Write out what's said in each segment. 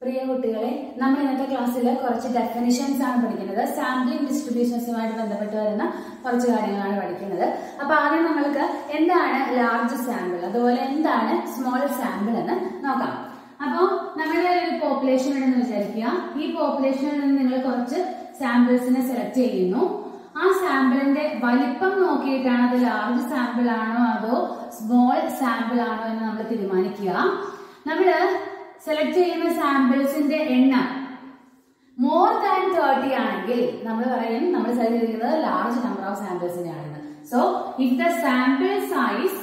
പ്രിയ കുട്ടികളെ നമ്മൾ ഇന്നത്തെ ക്ലാസ്സിൽ കുറച്ച് ഡെഫിനിഷൻസ് ആണ് പഠിക്കുന്നത് സാമ്പിളിംഗ് ഡിസ്ട്രിബ്യൂഷൻസുമായിട്ട് ബന്ധപ്പെട്ട് വരുന്ന കുറച്ച് കാര്യങ്ങളാണ് പഠിക്കുന്നത് അപ്പൊ ആദ്യം നമ്മൾക്ക് എന്താണ് ലാർജ് സാമ്പിൾ അതുപോലെ എന്താണ് സ്മോൾ സാമ്പിൾ എന്ന് നോക്കാം അപ്പോൾ നമ്മുടെ ഒരു പോപ്പുലേഷൻ ഉണ്ടെന്ന് വിചാരിക്കുക ഈ പോപ്പുലേഷനിൽ നിന്ന് നിങ്ങൾ കുറച്ച് സാമ്പിൾസിനെ സെലക്ട് ചെയ്യുന്നു ആ സാമ്പിളിന്റെ വലിപ്പം നോക്കിയിട്ടാണ് അത് ലാർജ് സാമ്പിൾ ആണോ അതോ സ്മോൾ സാമ്പിൾ ആണോ എന്ന് നമ്മൾ തീരുമാനിക്കുക നമ്മള് സെലക്ട് ചെയ്യുന്ന സാമ്പിൾസിന്റെ എണ്ണം മോർ ദാൻ തേർട്ടി ആണെങ്കിൽ നമ്മൾ പറയും നമ്മൾ സെലക്ട് ചെയ്തിരിക്കുന്നത് ലാർജ് നമ്പർ ഓഫ് സാമ്പിൾസിനെയാണെന്ന് so if the sample size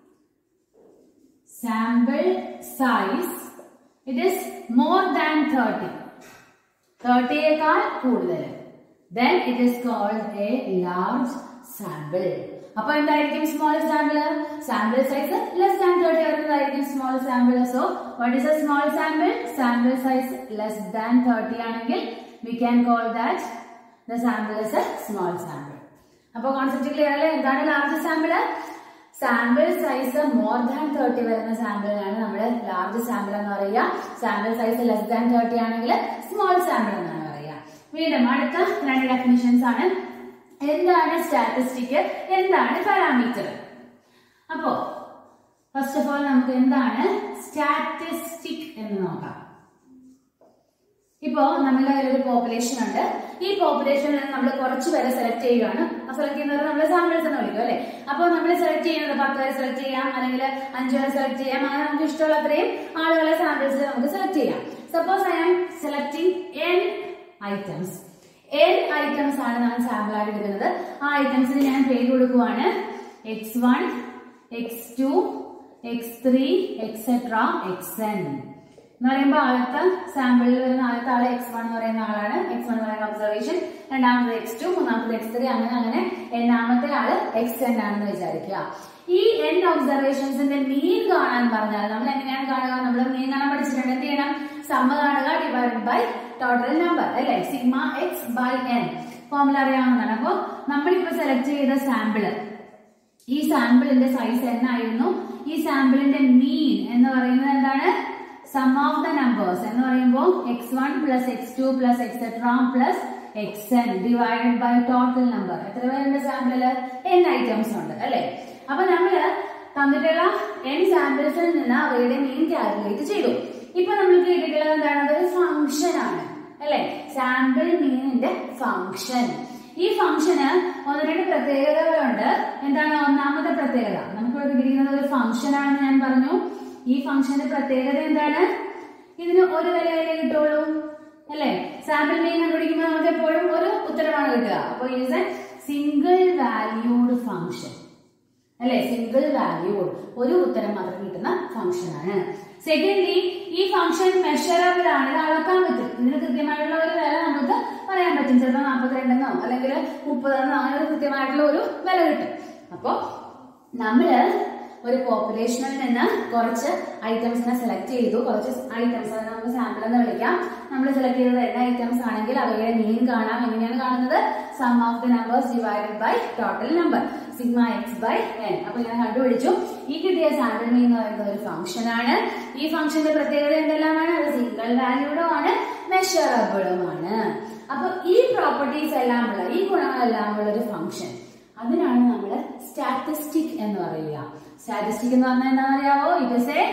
sample size it is more than thirty തേർട്ടിയേക്കാൾ കൂടുതൽ then it is called a large sample അപ്പൊ എന്തായിരിക്കും small sample sample size less than thirty വരുന്നതായിരിക്കും small sample so what is a small sample sample size less than thirty ആണെങ്കിൽ we can call that the sample is a small sample അപ്പൊ concept clear അല്ലേ എന്താണ് large sample sample size more than thirty വരുന്ന സാമ്പിളിനാണ് നമ്മൾ large sample എന്ന് പറയുക sample size less than thirty ആണെങ്കിൽ സ്മോൾ സാമ്പിൾ എന്നാണ് പറയുക വീണ്ടും അടുത്ത രണ്ട് ഡെഫിനിഷൻസ് ആണ് എന്താണ് സ്റ്റാറ്റിസ്റ്റിക് എന്താണ് പാരാമീറ്റർ അപ്പോ ഫസ്റ്റ് ഓഫ് ഓൾ നമുക്ക് എന്താണ് സ്റ്റാറ്റിസ്റ്റിക് എന്ന് നോക്കാം ഇപ്പോ നമ്മുടെ കയ്യിൽ ഒരു പോപ്പുലേഷൻ ഉണ്ട് ഈ പോപ്പുലേഷനിൽ നിന്ന് നമ്മൾ കുറച്ച് പേരെ സെലക്ട് ചെയ്യുകയാണ് സെലക്ട് ചെയ്യുന്നത് നമ്മൾ സാമ്പിൾസ് എന്ന് വിളിക്കും അല്ലെ അപ്പോൾ നമ്മൾ സെലക്ട് ചെയ്യുന്നത് പത്ത് പേരെ സെലക്ട് ചെയ്യാം അല്ലെങ്കിൽ അഞ്ചു പേരെ സെലക്ട് ചെയ്യാം അങ്ങനെ നമുക്ക് ഇഷ്ടമുള്ള അത്രയും ആളുകളെ സാമ്പിൾസ് നമുക്ക് സെലക്ട് ചെയ്യാം suppose I am selecting n items n items ആണ് ഞാൻ സാമ്പിൾ ആയിട്ട് എടുക്കുന്നത് ആ ഐറ്റംസിന് ഞാൻ പേര് കൊടുക്കുവാണ് x one x two x three etcetera x n എന്ന് പറയുമ്പോൾ ആദ്യത്തെ സാമ്പിളിൽ വരുന്ന ആദ്യത്തെ ആള് എക്സ് വൺ എന്ന് പറയുന്ന ആളാണ് എക്സ് വൺ എന്ന് പറയുന്ന ഒബ്സർവേഷൻ രണ്ടാമത്തെ എക്സ് ടു മൂന്നാമത്തെ എക്സ് ത്രീ അങ്ങനെ അങ്ങനെ എണ്ണാമത്തെ ആള് എക്സ് എൻ ആണെന്ന് വിചാരിക്കുക ഈ എൻ ഒബ്സർവേഷൻസിന്റെ മീൻ കാണാൻ പറഞ്ഞാൽ നമ്മൾ എങ്ങനെയാണ് കാണുക നമ്മൾ മീൻ കാണാൻ പഠിച്ചിട്ടുണ്ട് എന്ത് ചെയ്യണം സമ്മ കാണുക ഡിവൈഡ് ബൈ ടോട്ടൽ നമ്പർ അല്ലെ sigma x by n formula അറിയാവുന്നതാണ് അപ്പൊ നമ്മളിപ്പോ സെലക്ട് ചെയ്ത സാമ്പിള് ഈ സാമ്പിളിന്റെ സൈസ് എന്നായിരുന്നു ഈ സാമ്പിളിന്റെ മീൻ എന്ന് പറയുന്നത് എന്താണ് സം ഓഫ് ദ നമ്പേഴ്സ് എന്ന് പറയുമ്പോൾ x one plus x two plus etcetera plus x n divided by total number എത്ര പേരുണ്ട് സാമ്പിളില് എൻ ഐറ്റംസ് ഉണ്ട് അല്ലെ അപ്പൊ നമ്മള് തന്നിട്ടുള്ള എൻ സാമ്പിൾസിൽ നിന്ന് അവയുടെ മീൻ കാൽക്കുലേറ്റ് ചെയ്തു ഇപ്പൊ നമ്മൾക്ക് കിട്ടിയിട്ടുള്ളത് എന്താണ് അതൊരു ഫംഗ്ഷൻ ആണ് അല്ലെ സാമ്പിൾ മീനിന്റെ ഫംഗ്ഷൻ ഈ ഫംഗ്ഷന് ഒന്ന് രണ്ട് പ്രത്യേകതകളുണ്ട് എന്താണ് ഒന്നാമത്തെ പ്രത്യേകത നമുക്ക് ഇവിടെ കിട്ടിയിരിക്കുന്നത് ഒരു ഫംഗ്ഷൻ ആണെന്ന് ഞാൻ പറഞ്ഞു ഈ ഫംഗ്ഷന്റെ പ്രത്യേകത എന്താണ് ഇതിന് ഒരു വിലയല്ലേ കിട്ടുള്ളൂ അല്ലെ സാമ്പിൾ മീൻ കണ്ടുപിടിക്കുമ്പോൾ നമുക്ക് എപ്പോഴും ഒരു ഉത്തരമാണ് കിട്ടുക അപ്പോൾ is a single valued function അല്ലെ സിംഗിൾ വാല്യൂഡ് ഒരു ഉത്തരം മാത്രം കിട്ടുന്ന ഫംഗ്ഷൻ ആണ് സെക്കൻഡ്ലി ഈ ഫംഗ്ഷൻ മെഷറബിൾ ആണ് ഇത് അളക്കാൻ പറ്റും ഇതിന് കൃത്യമായിട്ടുള്ള ഒരു വില നമുക്ക് പറയാൻ പറ്റും ചിലപ്പോൾ നാൽപ്പത്തിരണ്ടെന്നോ അല്ലെങ്കിൽ മുപ്പതെന്നോ അങ്ങനെ ഒരു കൃത്യമായിട്ടുള്ള ഒരു വില കിട്ടും അപ്പോ നമ്മള് ഒരു പോപ്പുലേഷനിൽ നിന്ന് കുറച്ച് ഐറ്റംസിനെ സെലക്ട് ചെയ്തു കുറച്ച് ഐറ്റംസ് അത് നമുക്ക് സാമ്പിൾ എന്ന് വിളിക്കാം നമ്മൾ സെലക്ട് ചെയ്തത് എല്ലാ ഐറ്റംസ് ആണെങ്കിൽ അവയുടെ മീൻ കാണാം എങ്ങനെയാണ് കാണുന്നത് sum of the numbers divided by total number sigma x by n അപ്പൊ ഞാൻ കണ്ടുപിടിച്ചു ഈ കിട്ടിയ സാമ്പിൾ മീൻ എന്ന് പറയുന്നത് ഒരു ഫംഗ്ഷൻ ആണ് ഈ ഫംഗ്ഷന്റെ പ്രത്യേകത എന്തെല്ലാമാണ് അത് സിംഗിൾ വാല്യൂഡും ആണ് മെഷറബിളുമാണ് അപ്പൊ ഈ പ്രോപ്പർട്ടീസ് എല്ലാം ഉള്ള ഈ ഗുണങ്ങളെല്ലാം ഉള്ള ഒരു ഫംഗ്ഷൻ അതിനാണ് നമ്മൾ സ്റ്റാറ്റിസ്റ്റിക് എന്ന് പറയുക സ്റ്റാറ്റിസ്റ്റിക് എന്ന് പറഞ്ഞാൽ എന്താ പറയാവോ ഇറ്റ് ഇസ് എ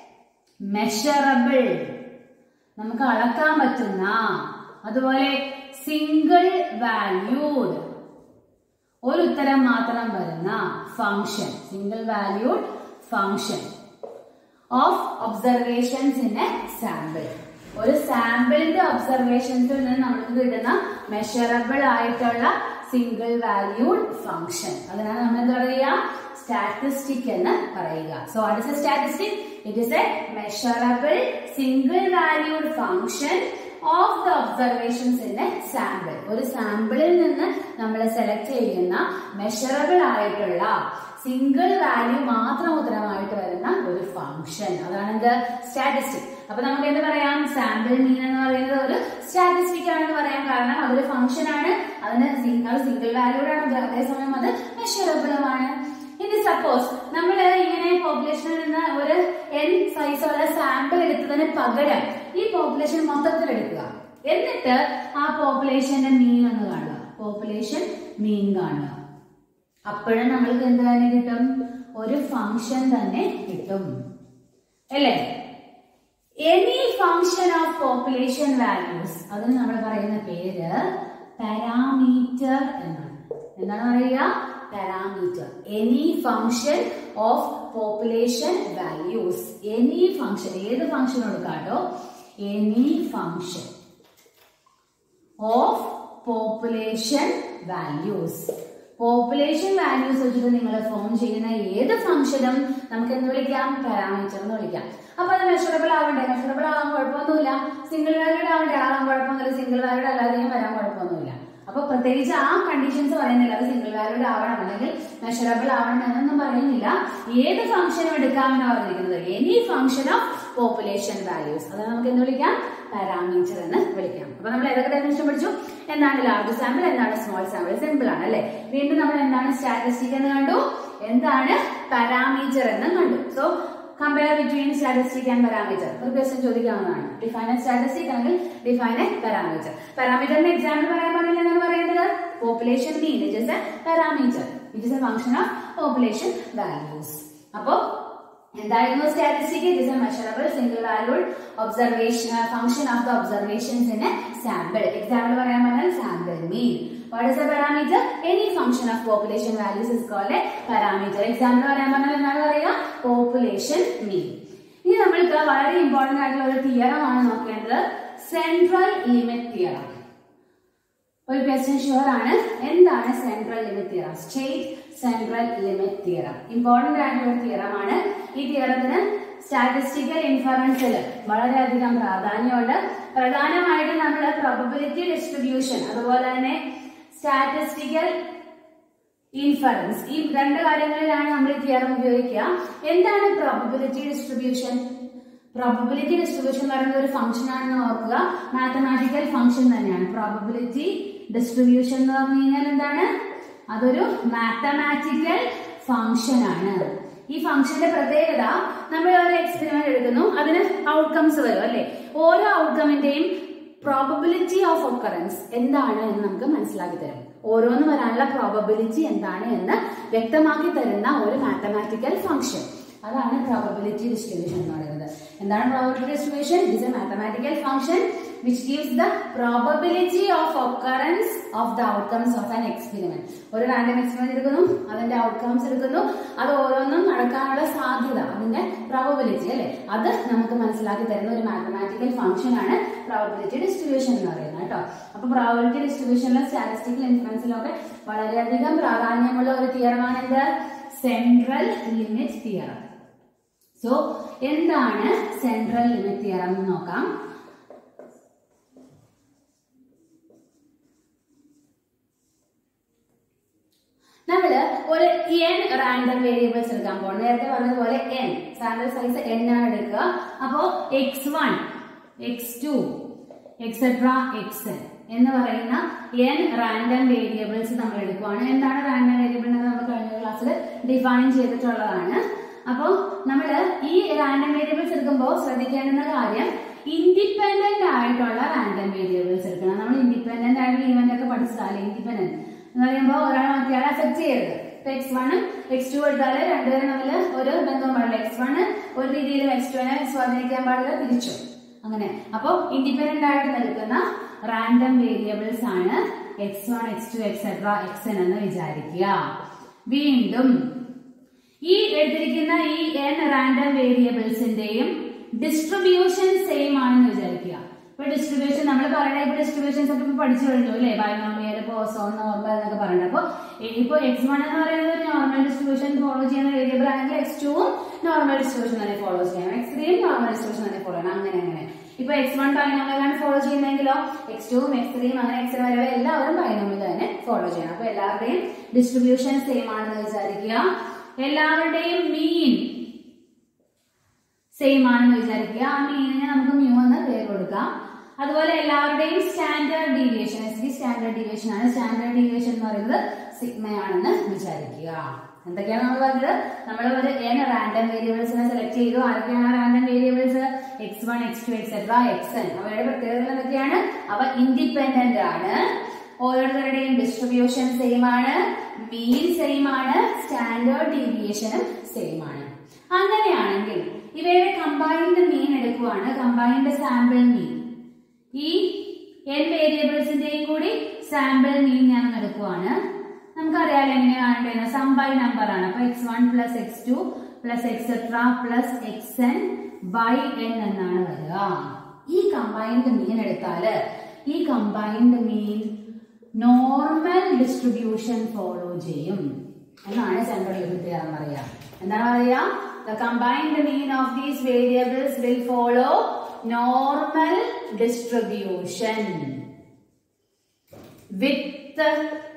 മെഷറബിൾ നമുക്ക് അളക്കാൻ പറ്റുന്ന അതുപോലെ സിംഗിൾ വാല്യൂഡ് ഒരു ഉത്തരം മാത്രം വരുന്ന function single valued function of observations in a sample ഒരു സാമ്പിളിന്റെ ഒബ്സർവേഷൻസിൽ നിന്ന് നമുക്ക് കിട്ടുന്ന മെഷറബിൾ ആയിട്ടുള്ള സിംഗിൾ വാല്യൂഡ് ഫംഗ്ഷൻ അതിനാണ് നമ്മൾ എന്താ പറയുക സ്റ്റാറ്റിസ്റ്റിക് എന്ന് പറയുക so what is a statistic it is a measurable single valued function of the observations in a sample ഒരു സാമ്പിളിൽ നിന്ന് നമ്മൾ സെലക്ട് ചെയ്യുന്ന മെഷറബിൾ ആയിട്ടുള്ള സിംഗിൾ വാല്യൂ മാത്രം ഉത്തരമായിട്ട് വരുന്ന ഒരു ഫംഗ്ഷൻ അതാണ് എന്ത് സ്റ്റാറ്റിസ്റ്റിക് അപ്പൊ നമുക്ക് എന്ത് പറയാം സാമ്പിൾ മീൻ എന്ന് പറയുന്നത് ഒരു സ്റ്റാറ്റിസ്റ്റിക് ആണെന്ന് പറയാം കാരണം അതൊരു ഫംഗ്ഷൻ ആണ് അതിന് അത് സിംഗിൾ വാല്യൂഡ് ആണ് അതേസമയം അത് മെഷറബിളുമാണ് ഇനി സപ്പോസ് നമ്മൾ ഇങ്ങനെ പോപ്പുലേഷനിൽ നിന്ന് ഒരു എൻ സൈസുള്ള സാമ്പിൾ എടുത്തതിന് പകരം ഈ പോപ്പുലേഷൻ മൊത്തത്തിൽ എടുക്കുക എന്നിട്ട് ആ പോപ്പുലേഷന്റെ മീൻ ഒന്ന് കാണുക പോപ്പുലേഷൻ മീൻ കാണുക അപ്പോഴും നമ്മൾക്ക് എന്ത് തന്നെ കിട്ടും ഒരു ഫംഗ്ഷൻ തന്നെ കിട്ടും അല്ലേ any function of population values അതിന് നമ്മൾ പറയുന്ന പേര് പാരാമീറ്റർ എന്നാണ് എന്താണ് പറയുക parameter any function of population values any function ഏത് ഫംഗ്ഷൻ കൊടുക്കാട്ടോ any function of population values population values വെച്ചിട്ട് നിങ്ങൾ ഫോം ചെയ്യുന്ന ഏത് ഫംഗ്ഷനും നമുക്ക് എന്ത് വിളിക്കാം പാരാമീറ്റർ എന്ന് വിളിക്കാം അപ്പൊ അത് മെഷറബിൾ ആവണ്ടേ മെഷറബിൾ ആവാൻ കുഴപ്പമൊന്നുമില്ല സിംഗിൾ വാല്യൂഡ് ആവണ്ടേ ആവാൻ കുഴപ്പമൊന്നുമില്ല സിംഗിൾ വാല്യൂഡ് അല്ലാതെയും വരാൻ കുഴപ്പമൊന്നുമില്ല അപ്പൊ പ്രത്യേകിച്ച് ആ കണ്ടീഷൻസ് പറയുന്നില്ല അത് സിംഗിൾ വാല്യൂഡ് ആവണം അല്ലെങ്കിൽ മെഷറബിൾ ആവണം എന്നൊന്നും പറയുന്നില്ല ഏത് ഫംഗ്ഷനും എടുക്കാമെന്ന് പറഞ്ഞിരിക്കുന്നത് any function of population values അത് നമുക്ക് എന്ത് വിളിക്കാം പാരാമീറ്റർ എന്ന് വിളിക്കാം അപ്പൊ നമ്മൾ ഏതൊക്കെ ഡെഫിനേഷൻ പഠിച്ചു എന്താണ് ലാർജ് സാമ്പിൾ എന്താണ് സ്മോൾ സാമ്പിൾ സിമ്പിൾ ആണ് അല്ലെ വീണ്ടും നമ്മൾ എന്താണ് സ്റ്റാറ്റിസ്റ്റിക് എന്ന് കണ്ടു എന്താണ് പാരാമീറ്റർ എന്ന് കണ്ടു so compare between statistic and parameter ഒരു ക്വസ്റ്റ്യൻ ചോദിക്കാവുന്നതാണ് ഡിഫൈൻ എ സ്റ്റാറ്റിസ്റ്റിക് അല്ലെങ്കിൽ ഡിഫൈൻ എ പാരാമീറ്റർ പാരാമീറ്ററിന്റെ എക്സാമ്പിൾ പറയാൻ പാടില്ല എന്നാണ് പറയുന്നത് population mean it is a parameter it is a function of population values അപ്പോ എന്തായിരുന്നു statistic it is a measurable single valued observation function of the observations in a sample example പറയാൻ പറഞ്ഞാൽ sample mean what is a parameter any function of population values is called a parameter example പറയാൻ പറഞ്ഞാൽ എന്താണ് പറയുക population മീൻ ഇനി നമ്മൾക്ക് വളരെ important ആയിട്ടുള്ള ഒരു തിയറം ആണ് നോക്കേണ്ടത് സെൻട്രൽ ലിമിറ്റ് തിയറം ഒരു ക്വസ്റ്റ്യൻ ഷുവർ ആണ് എന്താണ് central limit theorem state central limit theorem important ആയിട്ടുള്ള ഒരു തിയറമാണ് ഈ തിയറത്തിന് സ്റ്റാറ്റിസ്റ്റിക്കൽ ഇൻഫറൻസിൽ വളരെയധികം പ്രാധാന്യമുണ്ട് പ്രധാനമായിട്ടും നമ്മൾ പ്രോബബിലിറ്റി ഡിസ്ട്രിബ്യൂഷൻ അതുപോലെ തന്നെ സ്റ്റാറ്റിസ്റ്റിക്കൽ ഇൻഫറൻസ് ഈ രണ്ട് കാര്യങ്ങളിലാണ് നമ്മൾ ഈ തിയറം ഉപയോഗിക്കുക എന്താണ് പ്രോബബിലിറ്റി ഡിസ്ട്രിബ്യൂഷൻ പ്രോബബിലിറ്റി ഡിസ്ട്രിബ്യൂഷൻ എന്ന് പറയുന്നത് ഒരു ഫംഗ്ഷൻ ആണെന്ന് ഓർക്കുക മാത്തമാറ്റിക്കൽ ഫംഗ്ഷൻ തന്നെയാണ് പ്രോബബിലിറ്റി ഡിസ്ട്രിബ്യൂഷൻ എന്ന് പറഞ്ഞു കഴിഞ്ഞാൽ എന്താണ് അതൊരു മാത്തമാറ്റിക്കൽ ഫംഗ്ഷൻ ആണ് ഈ ഫംഗ്ഷന്റെ പ്രത്യേകത നമ്മൾ ഒരു എക്സ്പെരിമെന്റ് എടുക്കുന്നു അതിന് ഔട്ട്കംസ് വരും അല്ലെ ഓരോ ഔട്ട്കമിന്റെയും പ്രോബബിലിറ്റി ഓഫ് ഒക്കറൻസ് എന്താണ് എന്ന് നമുക്ക് മനസ്സിലാക്കി തരും ഓരോന്ന് വരാനുള്ള പ്രോബബിലിറ്റി എന്താണ് എന്ന് വ്യക്തമാക്കി തരുന്ന ഒരു മാത്തമാറ്റിക്കൽ ഫംഗ്ഷൻ അതാണ് പ്രോബബിലിറ്റി ഡിസ്ട്രിബ്യൂഷൻ എന്ന് പറയുന്നത് എന്താണ് probability distribution it is a mathematical function which gives the probability of occurrence of the outcomes of an experiment ഒരു റാൻഡം എക്സ്പെരിമെന്റ് എടുക്കുന്നു അതിന്റെ ഔട്ട്കംസ് എടുക്കുന്നു അത് ഓരോന്നും നടക്കാനുള്ള സാധ്യത അതിന്റെ പ്രോബബിലിറ്റി അല്ലെ അത് നമുക്ക് മനസ്സിലാക്കി തരുന്ന ഒരു മാത്തമാറ്റിക്കൽ ഫംഗ്ഷൻ ആണ് പ്രോബബിലിറ്റി ഡിസ്ട്രിബ്യൂഷൻ എന്ന് പറയുന്നത് കേട്ടോ അപ്പൊ പ്രോബബിലിറ്റി ഡിസ്ട്രിബ്യൂഷനിലും സ്റ്റാറ്റിസ്റ്റിക്കൽ ഇൻഫ്ലുവൻസിലും ഒക്കെ വളരെയധികം പ്രാധാന്യമുള്ള ഒരു തിയറമാണ് എന്ത് സെൻട്രൽ ലിമിറ്റ് തിയറം സോ എന്താണ് സെൻട്രൽ ലിമിറ്റ് തിയറം എന്ന് നോക്കാം നമ്മള് ഒരു എൻ റാൻഡം വേരിയബിൾസ് എടുക്കാൻ പോകും നേരത്തെ പറഞ്ഞതുപോലെ എൻ സാമ്പിൾ സൈസ് എൻ ആണ് എടുക്കുക അപ്പോ x one x two etcetera x n എന്ന് പറയുന്ന എൻ റാൻഡം വേരിയബിൾസ് നമ്മൾ എടുക്കുവാണ് എന്താണ് റാൻഡം വേരിയബിൾ എന്ന് നമ്മൾ കഴിഞ്ഞ ക്ലാസ്സിൽ ഡിഫൈൻ ചെയ്തിട്ടുള്ളതാണ് അപ്പോൾ നമ്മൾ ഈ റാൻഡം വേരിയബിൾസ് എടുക്കുമ്പോൾ ശ്രദ്ധിക്കേണ്ടുന്ന കാര്യം ഇൻഡിപെൻഡന്റ് ആയിട്ടുള്ള റാൻഡം വേരിയബിൾസ് എടുക്കണം നമ്മൾ ഇൻഡിപെൻഡന്റ് ആയിട്ടുള്ള ഇവന്റ് ഒക്കെ പഠിച്ചതല്ലേ ഇൻഡിപെൻഡന്റ് എന്ന് പറയുമ്പോൾ ഒരാൾ മറ്റേയാളെ അഫക്ട് ചെയ്യരുത് ഇപ്പൊ എക്സ് വണ്ണും എക്സ് ടു എടുത്താല് രണ്ടുപേരും തമ്മിൽ ഒരു ബന്ധവും പാടില്ല എക്സ് വണ് ഒരു രീതിയിലും എക്സ് ടുവിനെ സ്വാധീനിക്കാൻ പാടില്ല തിരിച്ചു അങ്ങനെ അപ്പൊ ഇൻഡിപെൻഡന്റ് ആയിട്ട് നിൽക്കുന്ന റാൻഡം വേരിയബിൾസ് ആണ് x one x two etcetera x n എന്ന് വിചാരിക്കുക വീണ്ടും ഈ എടുത്തിരിക്കുന്ന ഈ എൻ റാൻഡം വേരിയബിൾസിന്റെയും ഡിസ്ട്രിബ്യൂഷൻ സെയിം ആണെന്ന് വിചാരിക്കുക ഇപ്പൊ ഡിസ്ട്രിബ്യൂഷൻ നമ്മൾ പറയുന്ന ഇപ്പൊ ഡിസ്ട്രിബ്യൂഷൻസ് ഒക്കെ ഇപ്പൊ പഠിച്ചു കഴിഞ്ഞു അല്ലേ ബൈനോമിയൽ പോസോൺ നോർമൽ എന്നൊക്കെ പറയുന്നത് അപ്പൊ ഇപ്പൊ എക്സ് വൺ എന്ന് പറയുന്നത് ഒരു നോർമൽ ഡിസ്ട്രിബ്യൂഷൻ ഫോളോ ചെയ്യുന്ന വേരിയബിൾ ആണെങ്കിൽ എക്സ് ടുവും നോർമൽ ഡിസ്ട്രിബ്യൂഷൻ തന്നെ ഫോളോ ചെയ്യണം എക്സ് ത്രീയും നോർമൽ ഡിസ്ട്രിബ്യൂഷൻ തന്നെ ഫോളോ ചെയ്യണം അങ്ങനെ അങ്ങനെ ഇപ്പൊ എക്സ് വൺ ബൈനോമിയലാണ് ഫോളോ ചെയ്യുന്നതെങ്കിലോ എക്സ് ടുവും എക്സ് ത്രീയും അങ്ങനെ എക്സ് വരെ എല്ലാവരും ബൈനോമിയൽ തന്നെ ഫോളോ ചെയ്യണം അപ്പൊ എല്ലാവരുടെയും ഡിസ്ട്രിബ്യൂഷൻ സെയിം ആണെന്ന് വിചാരിക്കുക എല്ലാവരുടെയും മീൻ സെയിം ആണെന്ന് വിചാരിക്കുക ആ മീനിനെ നമുക്ക് മ്യൂ എന്ന് പേര് കൊടുക്കാം അതുപോലെ എല്ലാവരുടെയും standard deviation S D standard deviation ആണ് സ്റ്റാൻഡേർഡ് ഡീവിയേഷൻ എന്ന് പറയുന്നത് സിഗ്മയാണെന്ന് വിചാരിക്കുക എന്തൊക്കെയാണ് നമ്മൾ പറഞ്ഞത് നമ്മൾ ഒരു n റാൻഡം വേരിയബിൾസിനെ സെലക്ട് ചെയ്തു ആരൊക്കെയാണ് random variables x one x two etcetera x n അവയുടെ പ്രത്യേകതകൾ എന്തൊക്കെയാണ് അവ ഇൻഡിപെൻഡന്റ് ആണ് ഓരോരുത്തരുടെയും ഡിസ്ട്രിബ്യൂഷൻ സെയിം ആണ് മീൻ സെയിം ആണ് സ്റ്റാൻഡേർഡ് ഡീവിയേഷനും സെയിം ആണ് അങ്ങനെയാണെങ്കിൽ ഇവയുടെ കമ്പൈൻഡ് മീൻ എടുക്കുവാണ് കമ്പൈൻഡ് സാമ്പിൾ മീൻ ഈ n വേരിയബിൾസിന്റെയും കൂടി സാമ്പിൾ മീൻ ഞാൻ എടുക്കുവാണ് നമുക്കറിയാലോ എങ്ങനെയാണ് കാണേണ്ടത് സം ബൈ നമ്പർ ആണ് അപ്പൊ x one plus x two plus etcetera plus x n by n എന്നാണ് വരിക ഈ കമ്പൈൻഡ് മീൻ എടുത്താല് ഈ combined mean normal distribution follow ചെയ്യും എന്നാണ് സെൻട്രൽ ലിമിറ്റ് തിയറം പറയാ എന്താണ് പറയാ the combined mean of these variables will follow normal distribution with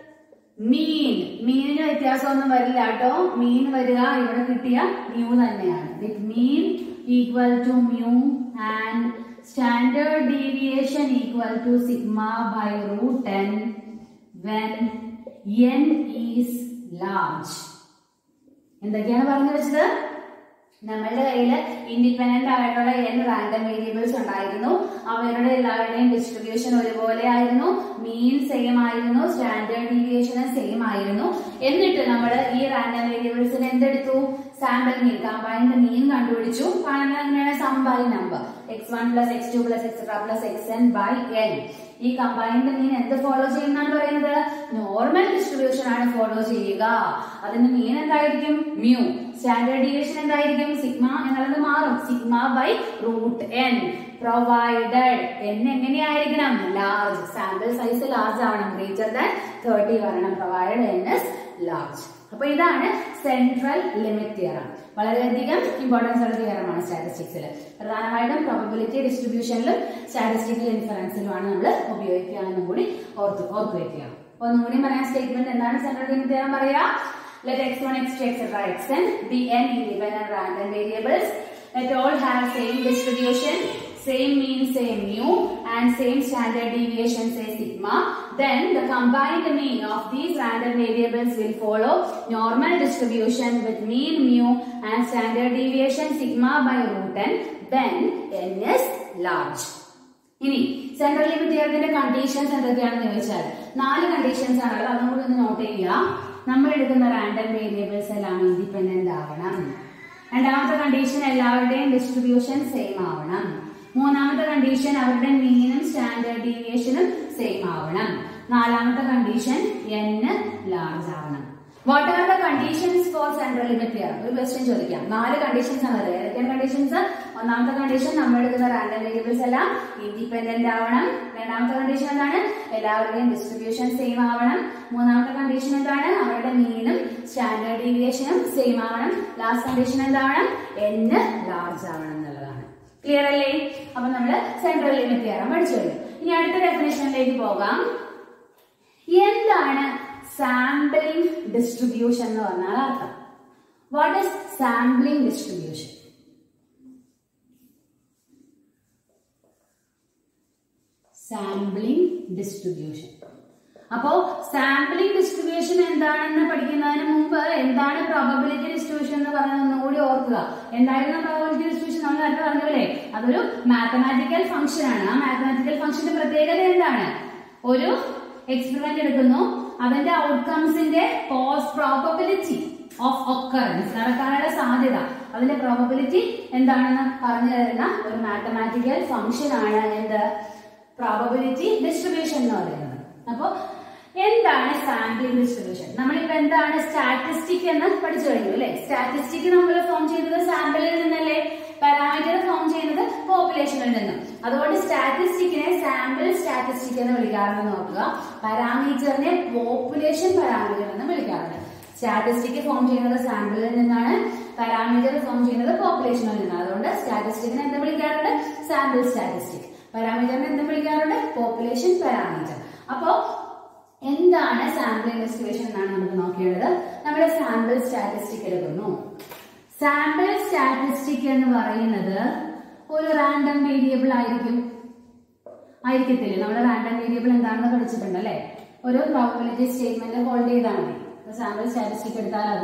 mean മീനിന് വ്യത്യാസമൊന്നും വരില്ല കേട്ടോ മീൻ വരിക ഇവിടെ കിട്ടിയ മ്യൂ തന്നെയാണ് with mean equal to mu and standard deviation equal to sigma by root ten when n is large എന്തൊക്കെയാണ് പറഞ്ഞു വെച്ചത് നമ്മളുടെ കയ്യിൽ ഇൻഡിപെൻഡന്റ് ആയിട്ടുള്ള എൻ റാൻഡം വേരിയബിൾസ് ഉണ്ടായിരുന്നു അവരുടെ എല്ലാവരുടെയും ഡിസ്ട്രിബ്യൂഷൻ ഒരുപോലെ ആയിരുന്നു മീൻ സെയിം ആയിരുന്നു സ്റ്റാൻഡേർഡ് ഡീവിയേഷൻ സെയിം ആയിരുന്നു എന്നിട്ട് നമ്മൾ ഈ റാൻഡം വേരിയബിൾസിന് എന്തെടുത്തു സാമ്പിൾ മീൻ കമ്പൈൻഡ് മീൻ കണ്ടുപിടിച്ചു കാണുന്നത് എങ്ങനെയാണ് sum by number x one plus x two plus x plus x n by n ഈ കമ്പൈൻഡ് മീൻ എന്ത് ഫോളോ ചെയ്യുന്നതാണ് പറയുന്നത് നോർമൽ ഡിസ്ട്രിബ്യൂഷൻ ആണ് ഫോളോ ചെയ്യുക അതിന്റെ മീൻ എന്തായിരിക്കും മ്യൂ സ്റ്റാൻഡേർഡ് ഡീവിയേഷൻ എന്തായിരിക്കും സിഗ്മ എന്നുള്ളത് മാറും sigma by root n provided n എങ്ങനെയായിരിക്കണം ലാർജ് സാമ്പിൾ സൈസ് ലാർജ് ആവണം ഗ്രേറ്റർ ദാൻ തേർട്ടി വരണം പ്രൊവൈഡഡ് എൻ എസ് ലാർജ് അപ്പൊ ഇതാണ് സെൻട്രൽ ലിമിറ്റ് തിയറം വളരെയധികം ഇമ്പോർട്ടൻസ് ഉള്ള തിയറമാണ് സ്റ്റാറ്റിസ്റ്റിക്സിൽ പ്രധാനമായിട്ടും പ്രോബബിലിറ്റി ഡിസ്ട്രിബ്യൂഷനിലും സ്റ്റാറ്റിസ്റ്റിക്കൽ ഇൻഫറൻസിലുമാണ് നമ്മൾ ഉപയോഗിക്കുക എന്നും കൂടി ഓർത്ത് ഓർത്ത് വെക്കുക അപ്പൊ ഒന്നും കൂടി പറയാൻ സ്റ്റേറ്റ്മെന്റ് എന്താണ് സെൻട്രൽ ലിമിറ്റ് തിയറം പറയാ let x1 x2 etc xn be n independent random variables let all have same distribution same mean same mu and same standard deviation say sigma then the combined mean of these random variables will follow normal distribution with mean mu and standard deviation sigma by root n then n is large ഇനി central limit തിയറത്തിന്റെ conditions എന്തൊക്കെയാണെന്ന് ചോദിച്ചാൽ നാല് conditions ആണുള്ളത് അതും കൂടി ഒന്ന് not ചെയ്യുക നമ്മൾ എടുക്കുന്ന റാൻഡം വേരിയബിൾസ് എല്ലാം ഇൻഡിപെൻഡന്റ് ആവണം രണ്ടാമത്തെ കണ്ടീഷൻ എല്ലാവരുടെയും ഡിസ്ട്രിബ്യൂഷൻ സെയിം ആവണം മൂന്നാമത്തെ കണ്ടീഷൻ അവരുടെ മീനും സ്റ്റാൻഡേർഡ് ഡീവിയേഷനും സെയിം ആവണം നാലാമത്തെ കണ്ടീഷൻ n ലാർജ് ആവണം what are the conditions for central limit theorem ഒരു ക്വസ്റ്റ്യൻ ചോദിക്കാം നാല് കണ്ടീഷൻസ് ആണ് അത് ഏതൊക്കെയാണ് കണ്ടീഷൻസ് ഒന്നാമത്തെ കണ്ടീഷൻ നമ്മൾ എടുക്കുന്ന റാൻഡം വേരിയബിൾസ് എല്ലാം ഇൻഡിപെൻഡന്റ് ആവണം രണ്ടാമത്തെ കണ്ടീഷൻ എന്താണ് എല്ലാവരുടെയും ഡിസ്ട്രിബ്യൂഷൻ സെയിം ആവണം മൂന്നാമത്തെ കണ്ടീഷൻ എന്താണ് അവരുടെ മീനും സ്റ്റാൻഡേർഡ് ഡീവിയേഷനും സെയിം ആവണം ലാസ്റ്റ് കണ്ടീഷൻ എന്താണ് n ലാർജ് ആവണം എന്നുള്ളതാണ് ക്ലിയർ അല്ലേ അപ്പൊ നമ്മൾ സെൻട്രൽ ലിമിറ്റ് തിയറം പഠിച്ചു കഴിഞ്ഞു ഇനി അടുത്ത ഡെഫിനേഷനിലേക്ക് പോകാം എന്താണ് സാമ്പിളിംഗ് ഡിസ്ട്രിബ്യൂഷൻ എന്ന് പറഞ്ഞാൽ അർത്ഥം what is sampling distribution sampling distribution അപ്പോ സാമ്പിളിംഗ് ഡിസ്ട്രിബ്യൂഷൻ എന്താണെന്ന് പഠിക്കുന്നതിന് മുമ്പ് എന്താണ് പ്രോബബിലിറ്റി ഡിസ്ട്രിബ്യൂഷൻ എന്ന് പറഞ്ഞത് ഒന്നുകൂടി ഓർക്കുക എന്തായിരുന്നു പ്രോബബിലിറ്റി ഡിസ്ട്രിബ്യൂഷൻ നമ്മൾ നേരത്തെ പറഞ്ഞല്ലേ അതൊരു മാത്തമാറ്റിക്കൽ ഫംഗ്ഷൻ ആണ് ആ മാത്തമാറ്റിക്കൽ ഫംഗ്ഷന്റെ പ്രത്യേകത എന്താണ് ഒരു എക്സ്പെരിമെന്റ് എടുക്കുന്നു അതിന്റെ ഔട്ട്കംസിന്റെ പോസ്റ്റ് പ്രോബബിലിറ്റി ഓഫ് ഒക്കറൻസ് നടക്കാനുള്ള സാധ്യത അതിന്റെ പ്രോബബിലിറ്റി എന്താണെന്ന് പറഞ്ഞു തരുന്ന ഒരു മാത്തമാറ്റിക്കൽ ഫംഗ്ഷൻ ആണ് എന്ത് പ്രോബബിലിറ്റി ഡിസ്ട്രിബ്യൂഷൻ എന്ന് പറയുന്നത് അപ്പോ എന്താണ് സാമ്പിളിംഗ് ഡിസ്ട്രിബ്യൂഷൻ നമ്മളിപ്പോ എന്താണ് സ്റ്റാറ്റിസ്റ്റിക് എന്ന് പഠിച്ചു കഴിഞ്ഞു അല്ലെ സ്റ്റാറ്റിസ്റ്റിക് നമ്മൾ ഫോം ചെയ്തത് സാമ്പിളിൽ നിന്നല്ലേ പാരാമീറ്റർ ഫോം ചെയ്യുന്നത് പോപ്പുലേഷനിൽ നിന്നും അതുകൊണ്ട് സ്റ്റാറ്റിസ്റ്റിക്കിനെ സാമ്പിൾ സ്റ്റാറ്റിസ്റ്റിക് എന്ന് വിളിക്കാറുണ്ട് നോക്കുക പാരാമീറ്ററിനെ പോപ്പുലേഷൻ പാരാമീറ്റർ എന്ന് വിളിക്കാറുണ്ട് സ്റ്റാറ്റിസ്റ്റിക് ഫോം ചെയ്യുന്നത് സാമ്പിളിൽ നിന്നാണ് പാരാമീറ്റർ ഫോം ചെയ്യുന്നത് പോപ്പുലേഷനിൽ നിന്നാണ് അതുകൊണ്ട് സ്റ്റാറ്റിസ്റ്റിക്കിനെ എന്ത് വിളിക്കാറുണ്ട് സാമ്പിൾ സ്റ്റാറ്റിസ്റ്റിക് പാരാമീറ്ററിനെ എന്ത് വിളിക്കാറുണ്ട് പോപ്പുലേഷൻ പാരാമീറ്റർ അപ്പോ എന്താണ് സാമ്പിളിംഗ് ഡിസ്ട്രിബ്യൂഷൻ എന്നാണ് നമുക്ക് നോക്കേണ്ടത് നമ്മുടെ സാമ്പിൾ സ്റ്റാറ്റിസ്റ്റിക് എടുക്കുന്നു സാമ്പിൾ സ്റ്റാറ്റിസ്റ്റിക് എന്ന് പറയുന്നത് ഒരു റാൻഡം വേരിയബിൾ ആയിരിക്കും ആയിരിക്കത്തില്ല നമ്മുടെ റാൻഡം വേരിയബിൾ എന്താണെന്ന് പഠിച്ചിട്ടുണ്ട് അല്ലെ ഒരു പ്രോബിലിറ്റി സ്റ്റേറ്റ്മെന്റ് ഹോൾഡ് ചെയ്താൽ മതി സാമ്പിൾ സ്റ്റാറ്റിസ്റ്റിക് എടുത്താൽ അത്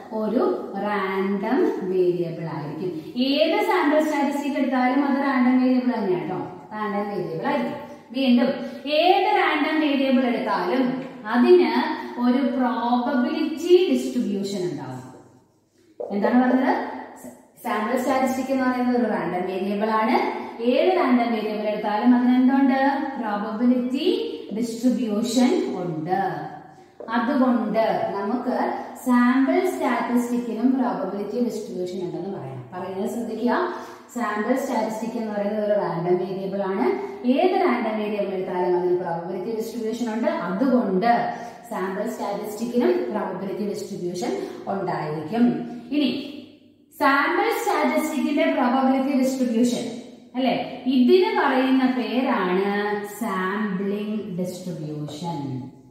ഒരു റാൻഡം വേരിയബിൾ ആയിരിക്കും ഏത് സാമ്പിൾ സ്റ്റാറ്റിസ്റ്റിക് എടുത്താലും അത് റാൻഡം വേരിയബിൾ തന്നെയാണ് കേട്ടോ റാൻഡം വേരിയബിൾ ആയിരിക്കും വീണ്ടും ഏത് റാൻഡം വേരിയബിൾ എടുത്താലും അതിന് ഒരു പ്രോബബിലിറ്റി ഡിസ്ട്രിബ്യൂഷൻ ഉണ്ടാവും എന്താണ് പറഞ്ഞത് സാമ്പിൾ സ്റ്റാറ്റിസ്റ്റിക് എന്ന് പറയുന്നത് ഒരു റാൻഡം വേരിയബിൾ ആണ് ഏത് റാൻഡം വേരിയബിൾ എടുത്താലും അതിന് എന്തുണ്ട് പ്രോബബിലിറ്റി ഡിസ്ട്രിബ്യൂഷൻ ഉണ്ട് അതുകൊണ്ട് നമുക്ക് സാമ്പിൾ സ്റ്റാറ്റിസ്റ്റിക്കിനും പ്രോബബിലിറ്റി ഡിസ്ട്രിബ്യൂഷൻ ഉണ്ടെന്ന് പറയാം പറയുന്നത് ശ്രദ്ധിക്കുക സാമ്പിൾ സ്റ്റാറ്റിസ്റ്റിക് എന്ന് പറയുന്നത് ഒരു റാൻഡം വേരിയബിൾ ആണ് ഏത് റാൻഡം വേരിയബിൾ എടുത്താലും അതിന് പ്രോബബിലിറ്റി ഡിസ്ട്രിബ്യൂഷൻ ഉണ്ട് അതുകൊണ്ട് സാമ്പിൾ സ്റ്റാറ്റിസ്റ്റിക്കിനും പ്രോബബിലിറ്റി ഡിസ്ട്രിബ്യൂഷൻ ഉണ്ടായിരിക്കും ഇനി സാമ്പിൾ സ്റ്റാറ്റിസ്റ്റിക്കിന്റെ പ്രോബബിലിറ്റി ഡിസ്ട്രിബ്യൂഷൻ അല്ലെ ഇതിന് പറയുന്ന പേരാണ് സാമ്പിളിംഗ് ഡിസ്ട്രിബ്യൂഷൻ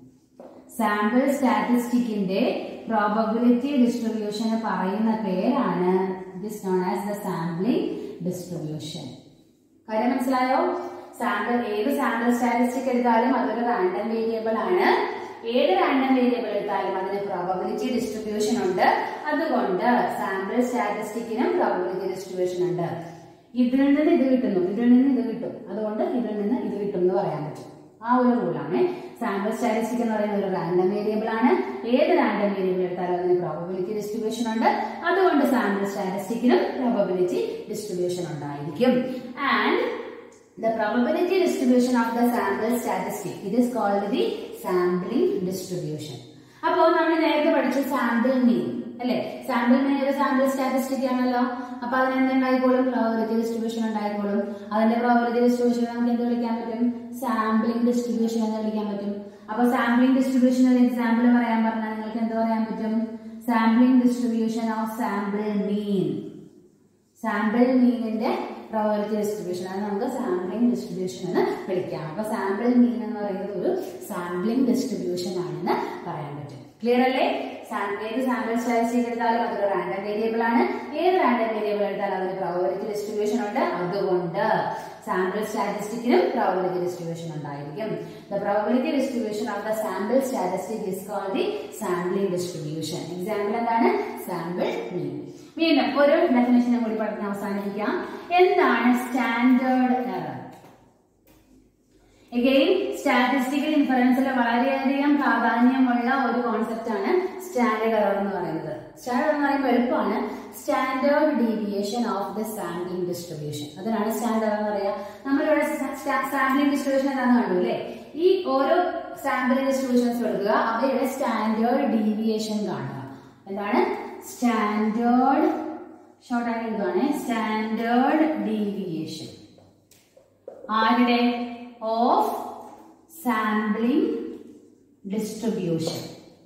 സാമ്പിൾ സ്റ്റാറ്റിസ്റ്റിക്കിന്റെ പ്രോബബിലിറ്റി ഡിസ്ട്രിബ്യൂഷന് പറയുന്ന പേരാണ് this known as the sampling distribution കാര്യം മനസ്സിലായോ സാമ്പിൾ ഏത് സാമ്പിൾ സ്റ്റാറ്റിസ്റ്റിക് എടുത്താലും അതൊരു റാൻഡം വേരിയബിൾ ആണ് ഏത് റാൻഡം വേരിയബിൾ എടുത്താലും അതിന് പ്രോബബിലിറ്റി ഡിസ്ട്രിബ്യൂഷൻ ഉണ്ട് അതുകൊണ്ട് സാമ്പിൾ സ്റ്റാറ്റിസ്റ്റിക്കിനും പ്രോബബിലിറ്റി ഡിസ്ട്രിബ്യൂഷൻ ഉണ്ട് ഇതിൽ നിന്ന് ഇത് കിട്ടുന്നു ഇതിൽ നിന്ന് ഇത് കിട്ടും അതുകൊണ്ട് ഇതിൽ നിന്ന് ഇത് കിട്ടും എന്ന് പറയാൻ പറ്റും ആ ഒരു റൂളാണ് സാമ്പിൾ സ്റ്റാറ്റിസ്റ്റിക് എന്ന് പറയുന്ന ഒരു റാൻഡം വേരിയബിൾ ആണ് ഏത് റാൻഡം വേരിയബിൾ എടുത്താലും അതിന് പ്രോബബിലിറ്റി ഡിസ്ട്രിബ്യൂഷൻ ഉണ്ട് അതുകൊണ്ട് സാമ്പിൾ സ്റ്റാറ്റിസ്റ്റിക്കിനും പ്രോബബിലിറ്റി ഡിസ്ട്രിബ്യൂഷൻ ഉണ്ടായിരിക്കും and the probability distribution of the sample statistic it is called the sampling distribution അപ്പോൾ നമ്മൾ നേരത്തെ പഠിച്ചു സാമ്പിൾ മീൻ അല്ലെ സാമ്പിൾ മീൻ ഒരു സാമ്പിൾ സ്റ്റാറ്റിസ്റ്റിക് ആണല്ലോ അപ്പൊ അതിന് എന്തുണ്ടായിക്കോളും പ്രോബിലിറ്റി ഡിസ്ട്രിബ്യൂഷൻ ഉണ്ടായിക്കോളും അതിന്റെ പ്രോബിലിറ്റി ഡിസ്ട്രിബ്യൂഷൻ നമുക്ക് എന്ത് വിളിക്കാൻ പറ്റും സാമ്പിളിംഗ് ഡിസ്ട്രിബ്യൂഷൻ എന്ന് വിളിക്കാൻ പറ്റും അപ്പൊ സാമ്പിളിംഗ് ഡിസ്ട്രിബ്യൂഷൻ ഒരു എക്സാമ്പിൾ പറയാൻ പറഞ്ഞാൽ നിങ്ങൾക്ക് എന്ത് പറയാൻ പറ്റും sampling distribution of sample mean sample മീനിന്റെ പ്രോബിലിറ്റി ഡിസ്ട്രിബ്യൂഷൻ അത് നമുക്ക് സാമ്പിളിംഗ് ഡിസ്ട്രിബ്യൂഷൻ എന്ന് വിളിക്കാം അപ്പൊ സാമ്പിൾ മീൻ എന്ന് പറയുന്നത് ഒരു സാമ്പിളിംഗ് ഡിസ്ട്രിബ്യൂഷൻ ആണെന്ന് പറയാൻ പറ്റും ക്ലിയർ അല്ലേ സാ- ഏത് സാമ്പിൾ സ്റ്റാറ്റിസ്റ്റിക് എടുത്താലും അതൊരു റാൻഡം വേരിയബിൾ ആണ് ഏത് റാൻഡം വേരിയബിൾ എടുത്താലും അതിന് പ്രോബിലിറ്റി ഡിസ്ട്രിബ്യൂഷൻ ഉണ്ട് അതുകൊണ്ട് സാമ്പിൾ സ്റ്റാറ്റിസ്റ്റിക്കിനും പ്രോബിലിറ്റി ഡിസ്ട്രിബ്യൂഷൻ ഉണ്ടായിരിക്കും the probability distribution of the sample statistic is called the sampling distribution example എന്താണ് സാമ്പിൾ മീൻ വീണ്ടും ഒരു ഡെഫിനേഷനും കൂടി പഠനം അവസാനിപ്പിക്കാം എന്താണ് സ്റ്റാൻഡേർഡ് എറർ എഗെയിൻ സ്റ്റാറ്റിസ്റ്റിക്കൽ ഇൻഫറൻസിൽ വളരെയധികം പ്രാധാന്യമുള്ള ഒരു കോൺസെപ്റ്റ് ആണ് സ്റ്റാൻഡേർഡ് എറർ എന്ന് പറയുന്നത് സ്റ്റാൻഡേർഡ് എന്ന് പറയുമ്പോൾ എളുപ്പമാണ് standard deviation of the sampling distribution അതിനാണ് സ്റ്റാൻഡേർഡ് എന്ന് പറയുക നമ്മളിവിടെ സാമ്പിളിംഗ് ഡിസ്ട്രിബ്യൂഷൻ എന്താണെന്ന് കണ്ടു അല്ലേ ഈ ഓരോ സാമ്പിളിംഗ് ഡിസ്ട്രിബ്യൂഷൻസ് എടുക്കുക അവയുടെ സ്റ്റാൻഡേർഡ് ഡീവിയേഷൻ കാണുക എന്താണ് സ്റ്റാൻഡേർഡ് ഷോർട്ട് ആയിട്ട് എഴുതുവാണ് സ്റ്റാൻഡേർഡ് ഡീവിയേഷൻ ആരുടെ ഓഫ് സാമ്പിളിംഗ് ഡിസ്ട്രിബ്യൂഷൻ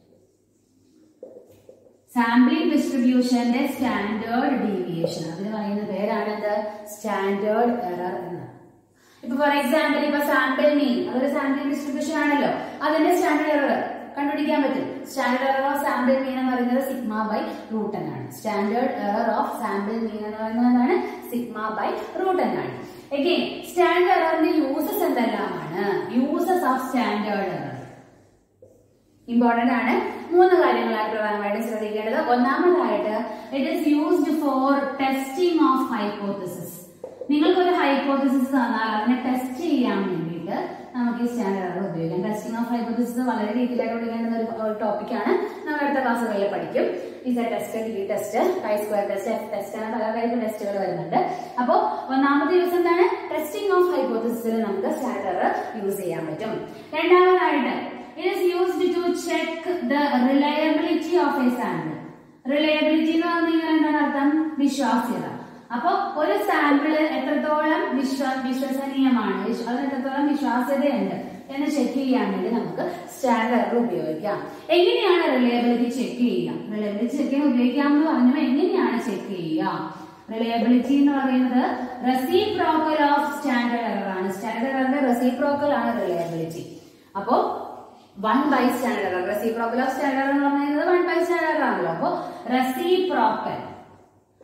സാമ്പിളിംഗ് ഡിസ്ട്രിബ്യൂഷന്റെ സ്റ്റാൻഡേർഡ് ഡീവിയേഷൻ അതിന് പറയുന്ന പേരാണെന്ത് സ്റ്റാൻഡേർഡ് എറർ എന്ന് ഇപ്പൊ ഫോർ എക്സാമ്പിൾ ഇപ്പൊ സാമ്പിൾ മീൻ അതൊരു സാമ്പിളിംഗ് ഡിസ്ട്രിബ്യൂഷൻ ആണല്ലോ അതിന്റെ സ്റ്റാൻഡേർഡ് എറർ കണ്ടുപിടിക്കാൻ പറ്റും standard error of sample mean എന്ന് പറയുന്നത് സിഗ്മ ബൈ റൂട്ട് എന്നാണ് standard error of sample mean എന്ന് പറയുന്നത് എന്താണ് സിഗ്മ ബൈ റൂട്ട് എന്നാണ് എഗെയിൻ സ്റ്റാൻഡേർഡ് എററിന്റെ യൂസസ് എന്തെല്ലാമാണ് uses of standard error important ആണ് മൂന്ന് കാര്യങ്ങളാണ് പ്രധാനമായിട്ടും ശ്രദ്ധിക്കേണ്ടത് ഒന്നാമതായിട്ട് it is used for testing of hypothesis നിങ്ങൾക്കൊരു ഹൈപ്പോത്തിസിസ് തന്നാൽ അതിനെ ടെസ്റ്റ് ചെയ്യാൻ വേണ്ടിയിട്ട് നമുക്ക് ഈ സ്റ്റാൻഡേർഡ് എറർ ഉപയോഗിക്കാം ടെസ്റ്റിംഗ് ഓഫ് ഹൈപ്പോത്തിസിസ് വളരെ ഡീറ്റെയിൽ പഠിക്കേണ്ട ഒരു ടോപ്പിക്കാണ് നമ്മൾ അടുത്ത ക്ലാസ്സുകളിൽ പഠിക്കും is test t test chi square test F test അങ്ങനെ പല ടൈപ്പ് ടെസ്റ്റുകൾ വരുന്നുണ്ട് അപ്പോൾ ഒന്നാമത്തെ യൂസ് എന്താണ് ടെസ്റ്റിംഗ് ഓഫ് ഹൈപ്പോത്തിസിസിൽ നമുക്ക് സ്റ്റാൻഡേർഡ് എറർ യൂസ് ചെയ്യാൻ പറ്റും രണ്ടാമതായിട്ട് it is used to check the reliability of a sample reliability എന്ന് പറഞ്ഞു കഴിഞ്ഞാൽ എന്താണ് അർത്ഥം വിശ്വാസ്യത അപ്പൊ ഒരു സാമ്പിള് എത്രത്തോളം വിശ്വ വിശ്വസനീയമാണ് വിശ്വ- അതിന് എത്രത്തോളം വിശ്വാസ്യതയുണ്ട് എന്ന് ചെക്ക് ചെയ്യാൻ വേണ്ടി നമുക്ക് സ്റ്റാൻഡേർഡ് എറർ ഉപയോഗിക്കാം എങ്ങനെയാണ് റിലയബിലിറ്റി ചെക്ക് ചെയ്യുക റിലയബിലിറ്റി ചെക്ക് ചെയ്യാൻ ഉപയോഗിക്കാം എന്ന് പറഞ്ഞു എങ്ങനെയാണ് ചെക്ക് ചെയ്യുക റിലയബിലിറ്റി എന്ന് പറയുന്നത് റെസിപ്രോക്കൽ ഓഫ് സ്റ്റാൻഡേർഡ് എറർ ആണ് സ്റ്റാൻഡേർഡ് എററിന്റെ റെസിപ്രോക്കൽ ആണ് റിലയബിലിറ്റി അപ്പോ one by standard error reciprocal of standard എന്ന് പറയുന്നത് വൺ ബൈ സ്റ്റാൻഡേർഡ് ആണല്ലോ അപ്പോ റെസിപ്രോക്കൽ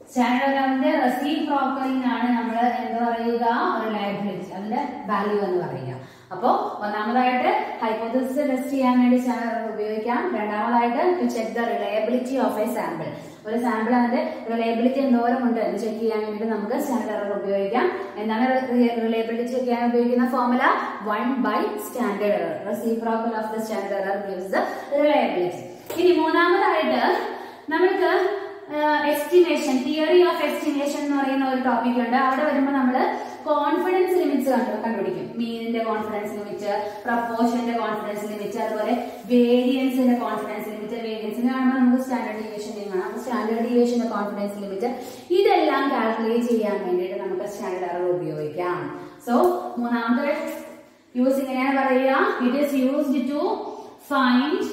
സ്റ്റാൻഡേർഡ് എററിന്റെ റെസിപ്രോക്കലിംഗ് ആണ് നമ്മൾ എന്താ പറയുക റിലയബിലിറ്റി അതിന്റെ വാല്യൂ എന്ന് പറയുക അപ്പോ ഒന്നാമതായിട്ട് ഹൈപ്പോത്തസിസ് ടെസ്റ്റ് ചെയ്യാൻ വേണ്ടി സ്റ്റാൻഡേർഡ് എറർ ഉപയോഗിക്കാം രണ്ടാമതായിട്ട് to check the reliability of a sample ഒരു സാമ്പിൾ അതിന്റെ റിലയബിലിറ്റി എന്തോരം ഉണ്ട് എന്ന് ചെക്ക് ചെയ്യാൻ വേണ്ടി നമുക്ക് സ്റ്റാൻഡേർഡ് എറർ ഉപയോഗിക്കാം എന്താണ് റിലയബിലിറ്റി ചെക്ക് ചെയ്യാൻ ഉപയോഗിക്കുന്ന formula one by standard error reciprocal of the standard error gives the reliability ഇനി മൂന്നാമതായിട്ട് നമ്മൾക്ക് എസ്റ്റിമേഷൻ തിയറി ഓഫ് എസ്റ്റിമേഷൻ എന്ന് പറയുന്ന ഒരു ടോപ്പിക് ഉണ്ട് അവിടെ വരുമ്പോൾ നമ്മൾ കോൺഫിഡൻസ് ലിമിറ്റ്സ് കണ്ടു കണ്ടുപിടിക്കും മീനിന്റെ കോൺഫിഡൻസ് ലിമിറ്റ് പ്രപ്പോർഷന്റെ കോൺഫിഡൻസ് ലിമിറ്റ് അതുപോലെ വേരിയൻസിന്റെ കോൺഫിഡൻസ് ലിമിറ്റ് വേരിയൻസിന് കാണുമ്പോൾ നമുക്ക് സ്റ്റാൻഡേർഡ് ഡീവിയേഷൻ കാണാം അപ്പൊ സ്റ്റാൻഡേർഡ് ഡീവിയേഷന്റെ കോൺഫിഡൻസ് ലിമിറ്റ് ഇതെല്ലാം കാൽക്കുലേറ്റ് ചെയ്യാൻ വേണ്ടിയിട്ട് നമുക്ക് സ്റ്റാൻഡേർഡ് എറർ ഉപയോഗിക്കാം സോ മൂന്നാമത്തെ യൂസ് ഇങ്ങനെയാണ് പറയുക it is used to find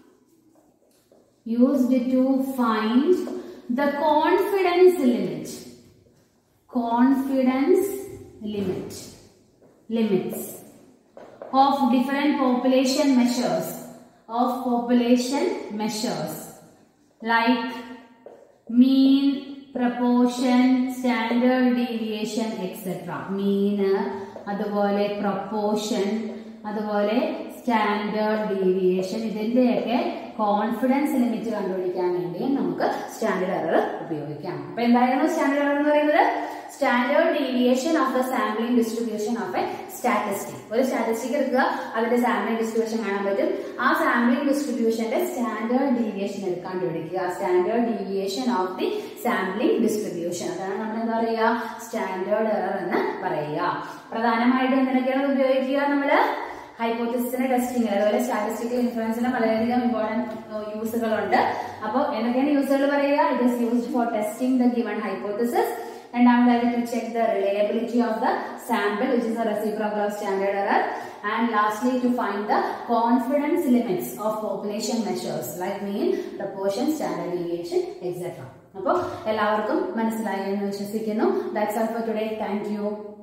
used to find the confidence limit confidence limit limits of different population measures of population measures like mean proportion standard deviation etc mean അതുപോലെ proportion അതുപോലെ standard deviation ഇതിന്റെയൊക്കെ confidence limit കണ്ടുപിടിക്കാൻ വേണ്ടി നമുക്ക് standard error ഉപയോഗിക്കാം അപ്പൊ എന്തായിരുന്നു standard error എന്ന് പറയുന്നത് standard deviation of the sampling distribution of a statistic ഒരു സ്റ്റാറ്റിസ്റ്റിക് എടുക്കുക അതിന്റെ സാമ്പിളിംഗ് ഡിസ്ട്രിബ്യൂഷൻ കാണാൻ പറ്റും ആ സാമ്പിളിംഗ് ഡിസ്ട്രിബ്യൂഷന്റെ സ്റ്റാൻഡേർഡ് ഡീവിയേഷൻ കണ്ടുപിടിക്കുക standard deviation of the sampling distribution അതാണ് നമ്മൾ എന്താ പറയുക സ്റ്റാൻഡേർഡ് എറർ എന്ന് പറയുക പ്രധാനമായിട്ടും എന്തിനൊക്കെയാണ് ഉപയോഗിക്കുക നമ്മള് ഹൈപ്പോത്തിസിന്റെ ടെസ്റ്റിംഗ് അതുപോലെ സ്റ്റാറ്റിസ്റ്റിക്കൽ ഇൻഫ്ലുവൻസിന് വളരെയധികം ഇമ്പോർട്ടന്റ് യൂസുകളുണ്ട് അപ്പോൾ എന്തൊക്കെയാണ് യൂസുകൾ പറയുക it is used for testing the given hypothesis രണ്ടാമതായിട്ട് to check the reliability of the sample which is a reciprocal of standard error and lastly to find the confidence limits of population measures like mean proportion standard deviation etcetera അപ്പോൾ എല്ലാവർക്കും മനസ്സിലായി എന്ന് വിശ്വസിക്കുന്നു that's all for today thank U